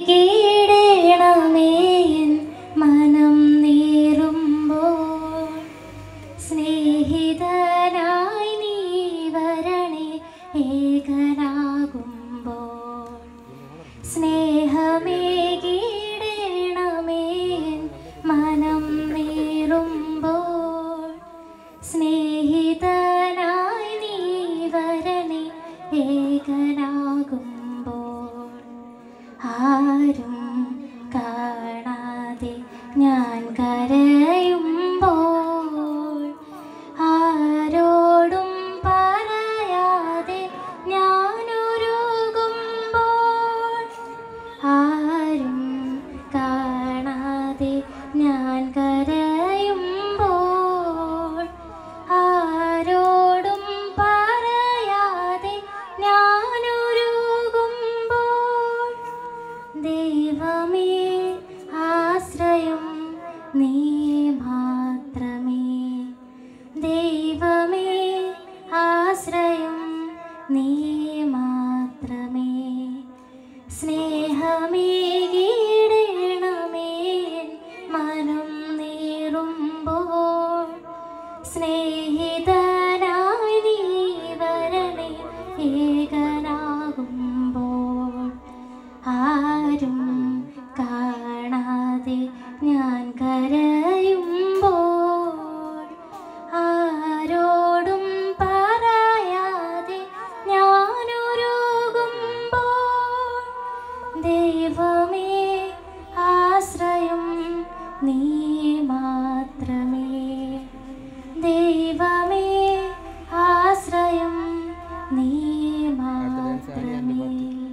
N മനം നീറുമ്പോൾ സ്നേഹിതനായി നീ വരണേ ഏകനാകുമ്പോൾ സ്നേഹമേകിടേണമേ എൻ മനം നീറുമ്പോൾ സ്നേഹിതനായി നീ വരണേ ഏകനാകുമ്പോൾ ആരും കാണാതെ ഞാൻ കരയുമ്പോൾ ആരോടും പറയാതെ ഞാനൊരുകുമ്പോൾ ആരും കാണാതെ ഞാൻ കരയുമ്പോൾ ആരോടും പറയാതെ ഞാനൊരുകുമ്പോൾ ദൈവമേ ആശ്രയം നീ മാത്രമേ ദൈവമേ ആശ്രയം നീ മാത്രമേ സ്നേഹമേകിടേണമേ എൻ മനം നീറുമ്പോൾ സ്നേഹിതനായി നീ വരണേ ഏകനാകുമ്പോൾ ആരും കാണാതെ ഞാൻ കരയുമ്പോൾ ആരോടും പറയാതെ ഞാനൊരുകുമ്പോൾ ദൈവമേ ആശ്രയം നീ മാത്രമേ ദൈവമേ ആശ്രയം നീ മാത്രമേ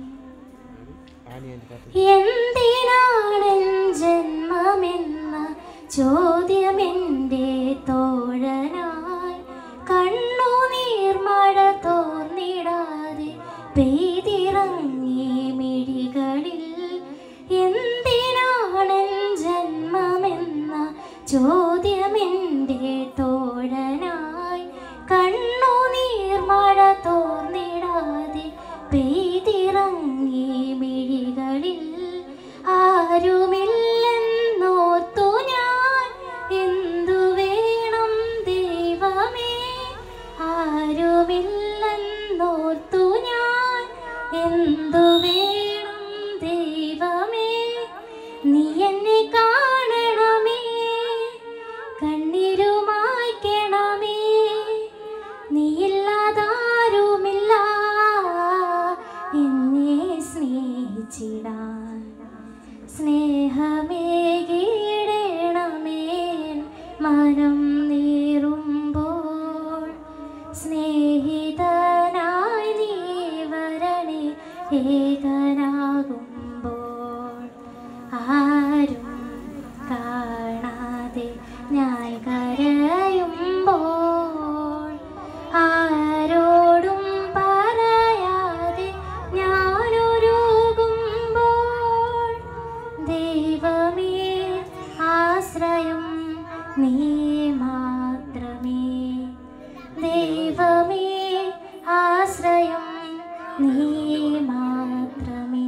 എന്തിനാണ് ജന്മമെന്ന ചോദ്യമെൻ്റെ തോഴനായി കണ്ണുനീർ മഴ തോർന്നിടാതെ പെയ്തിറങ്ങി മിഴികളിൽ എന്തിനാണ് ജന്മമെന്ന ചോദ്യമെൻ്റെ തോഴനായി കണ്ണുനീർ മഴ തോർന്നിടാതെ പെയ്തിറങ്ങി മിഴികളിൽ ആരുമില്ലെന്നോർത്തു ഞാൻ എന്തു വേണം ദൈവമേ ആരുമില്ലെന്നോർത്തു ഞാൻ എന്തു വേണം ദൈവമേ നീ എന്നെ കാണണമേ കണ്ണീരുമായ്ക്കണമേ നീയില്ലാതാരുമില്ല എന്നെ സ്നേഹിച്ചിടാൻ സ്നേഹമേകിടേണമേ എൻ മനം നീറുമ്പോൾ സ്നേഹിതനായി നീ വരണേ ഏകനാകുമ്പോൾ ആരും കാണാതെ ഞാൻ കരയുമ്പോൾ ആരോടും പറയാതെ ഞാനൊരുകുമ്പോൾ ദൈവമേ ആശ്രയം നീ മാത്രമേ ദൈവമേ ആശ്രയം നീ മാത്രമേ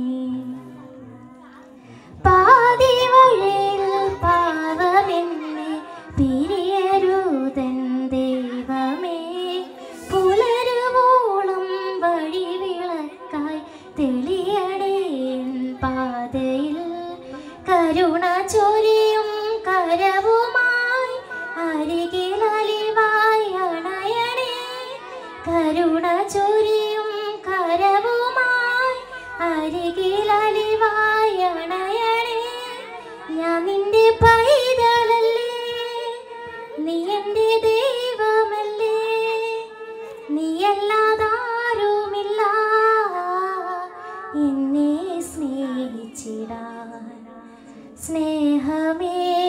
പാതി വഴിയിൽ പാവമെന്നെ പിരിയരുതൻ ദൈവമേ പുലരുവോളം വഴി വിളക്കായി തെളിയടേൻ പാതയിൽ കരുണ ചൊരിയും കരവുമായി അരികിൽ അലിവായി അണയണേ കരുണ ചൊരിയും കരവുമായി അരികിൽ അലിവായി അണയണേ ഞാൻ നിന്റെ പൈതലല്ലേ നീ എൻ്റെ ദൈവമല്ലേ നീയല്ലാതാരുമില്ല എന്നെ സ്നേഹിച്ചിടാൻ സ്നേഹമേ